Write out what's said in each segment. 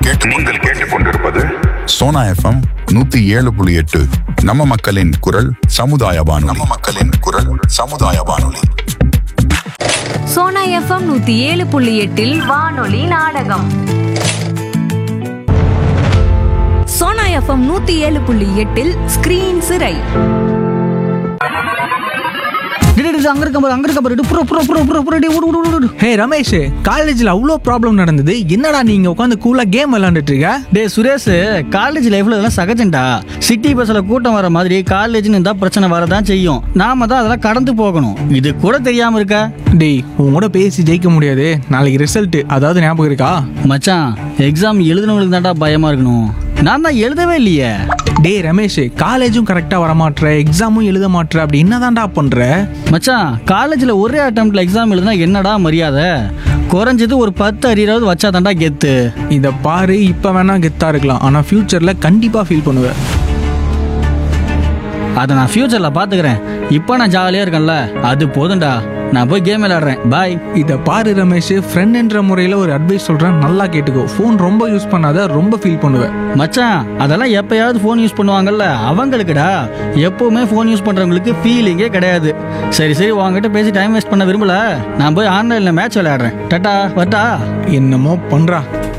நீங்கள் கேட்டுக்கொண்டிருப்பது சோனா எஃப்எம் நூத்தி ஏழு புள்ளி எட்டு நம்ம மக்களின் குரல் சமுதாய வானொலி நம்ம மக்களின் குரல் சமுதாய வானொலி சோனா எஃப்எம் நூத்தி ஏழு புள்ளி எட்டில் வானொலி நாடகம் சோனா எஃப்எம் நூத்தி ஏழு புள்ளி எட்டில் ஸ்கிரீன் சிறை டேய், டேய், டேய், அங்க இருக்க பாரு அங்க இருக்க பாரு டேய், புற புற புற புற புற டேய், ஓடு ஓடு ஓடு, ஓடு ஹே ரமேஷ் காலேஜில் அவ்வளோ ப்ராப்ளம் நடந்தது என்னடா நீங்க உட்காந்து கூலாக கேம் விளாண்டுட்டு இருக்க டேய் சுரேஷ் காலேஜ் லைஃப்ல இதெல்லாம் சகஜம்டா சிட்டி பஸ்ல கூட்டம் வர மாதிரி காலேஜ்னு இருந்தா பிரச்சனை வரதான் செய்யும் நாம தான் அதெல்லாம் கடந்து போகணும் இது கூட தெரியாம இருக்கா டேய் உன் கூட பேசி ஜெயிக்க முடியாது நாளைக்கு ரிசல்ட் அதாவது ஞாபகம் இருக்கா மச்சான் எக்ஸாம் எழுதுனவங்களுக்கு தான்டா பயமா இருக்கணும் நான் தான் எழுதவே இல்லையே டேய் ரமேஷ் காலேஜும் கரெக்டாக வரமாட்ற எக்ஸாமும் எழுத மாட்ற அப்படி என்னதான்டா பண்ற மச்சான் காலேஜ்ல ஒரே அட்டம்ப்ட்ல எக்ஸாம் எழுதுனா என்னடா மரியாதை குறைஞ்சது ஒரு பத்து அரியராவது வச்சா தான்டா கெத்து இதை பாரு இப்போ வேணா கெத்தா இருக்கலாம் ஆனால் ஃபியூச்சரில் கண்டிப்பாக ஃபீல் பண்ணுவேன் அதை நான் ஃபியூச்சர்ல பாத்துக்கிறேன் இப்போ நான் ஜாலியா இருக்கேன்ல அது போதும்டா நான் போய் கேம் விளையாடுறேன் பாய் இதை பாரு ரமேஷ் ஃப்ரெண்டுன்ற முறையில் ஒரு அட்வைஸ் சொல்கிறேன் நல்லா கேட்டுக்கோ ஃபோன் ரொம்ப யூஸ் பண்ணாத ரொம்ப ஃபீல் பண்ணுவேன் மச்சான் அதெல்லாம் எப்பயாவது ஃபோன் யூஸ் பண்ணுவாங்கல்ல அவங்களுக்குடா எப்பவுமே ஃபோன் யூஸ் பண்றவங்களுக்கு ஃபீலிங்கே கிடையாது சரி சரி உங்ககிட்ட பேசி டைம் வேஸ்ட் பண்ண விரும்பல நான் போய் ஆன்லைன்ல மேட்ச் விளையாடுறேன் டட்டா வரட்டா என்னமோ பண்ணுறா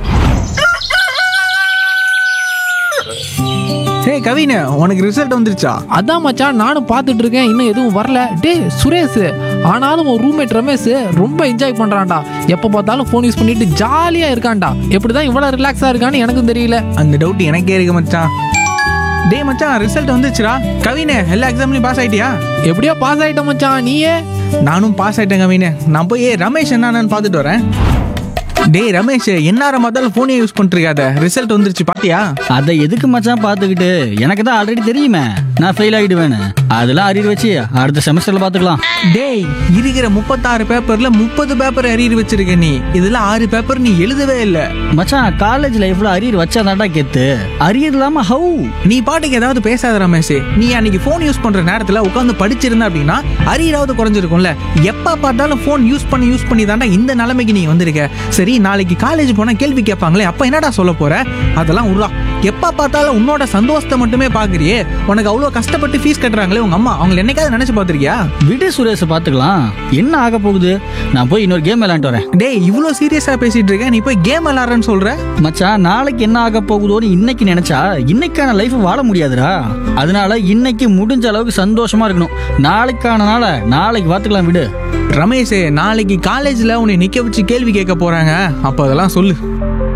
ஹே கவின உனக்கு ரிசல்ட் வந்துருச்சா அதான் மச்சான் நானும் பார்த்துட்டு இருக்கேன் இன்னும் எதுவும் வரல டேய் சுரேஷ் ஆனாலும் உன் ரூம்மேட் ரமேஷ் ரொம்ப என்ஜாய் பண்றான்டா எப்போ பார்த்தாலும் ஃபோன் யூஸ் பண்ணிட்டு ஜாலியா இருக்கான்டா எப்படிதான் இவ்வளவு ரிலாக்ஸா இருக்கான்னு எனக்கும் தெரியல அந்த டவுட் எனக்கே இருக்கு மச்சான் டேய் மச்சான் ரிசல்ட் வந்துச்சுடா கவினே எல்லா எக்ஸாம்லையும் பாஸ் ஆயிட்டியா எப்படியோ பாஸ் ஆயிட்ட மச்சான் நீயே நானும் பாஸ் ஆயிட்டேன் கவினே நான் போய் ஏய், ரமேஷ் என்னன்னு பார்த்துட்டு வரேன் டேய் ரமேஷ் எந்நேரம் பார்த்தாலும் ஃபோனே யூஸ் பண்ணிட்டு இருக்காத ரிசல்ட் வந்துருச்சு பாத்தியா அதை எதுக்கு மச்சான் பார்த்துக்கிட்டு எனக்கு தான் ஆல்ரெடி தெரியுமே நான் ஃபெயில் ஆகிடுவேன்னு அதெல்லாம் அறிவு வச்சு அடுத்த செமஸ்டர்ல பார்த்துக்கலாம் டேய் இருக்கிற முப்பத்தாறு பேப்பர்ல முப்பது பேப்பர் அரியர் வச்சிருக்க நீ இதுல ஆறு பேப்பர் நீ எழுதவே இல்ல மச்சான் காலேஜ் லைஃப்ல அரியர் வச்சா தான்டா கெத்து அரியர் இல்லாம ஹவு நீ பாட்டுக்கு ஏதாவது பேசாத ரமேஷ் நீ அன்னைக்கு ஃபோன் யூஸ் பண்ற நேரத்துல உட்காந்து படிச்சிருந்த அப்படின்னா அரியராவது குறைஞ்சிருக்கும்ல எப்ப பார்த்தாலும் ஃபோன் யூஸ் பண்ணி யூஸ் பண்ணி தாண்டா இந்த நிலைமைக்கு நீ வந்திருக்க சரி நாளைக்கு காலேஜ் போனா கேள்வி கேட்பாங்களே அப்ப என்னடா சொல்ல போற அதெல்லாம் உருவா எப்ப பார்த்தாலும் உன்னோட சந்தோஷத்தை மட்டுமே பாக்குறியே உனக்கு அவ்வளவு கஷ்டப்பட்டு ஃபீஸ் கட்டுறாங்களே உங்க அம்மா அவங்களை என்னைக்காவது நினைச்சு பாத்திருக்கியா விடு சுரேஷ் பார்த்துக்கலாம் என்ன ஆக போகுது நான் போய் இன்னொரு கேம் விளையாண்டு வரேன் டேய் இவ்வளோ சீரியஸா பேசிட்டு இருக்க நீ போய் கேம் விளாடுறேன்னு சொல்ற மச்சான் நாளைக்கு என்ன ஆக போகுதோன்னு இன்னைக்கு நினைச்சா இன்னைக்கான லைஃப் வாழ முடியாதுடா அதனால இன்னைக்கு முடிஞ்ச அளவுக்கு சந்தோஷமா இருக்கணும் நாளைக்கான நாளை நாளைக்கு பார்த்துக்கலாம் விடு ரமேஷ் நாளைக்கு காலேஜ்ல உன்னை நிக்க வச்சு கேள்வி கேட்க போறாங்க அப்ப அதெல்லாம் சொல்லு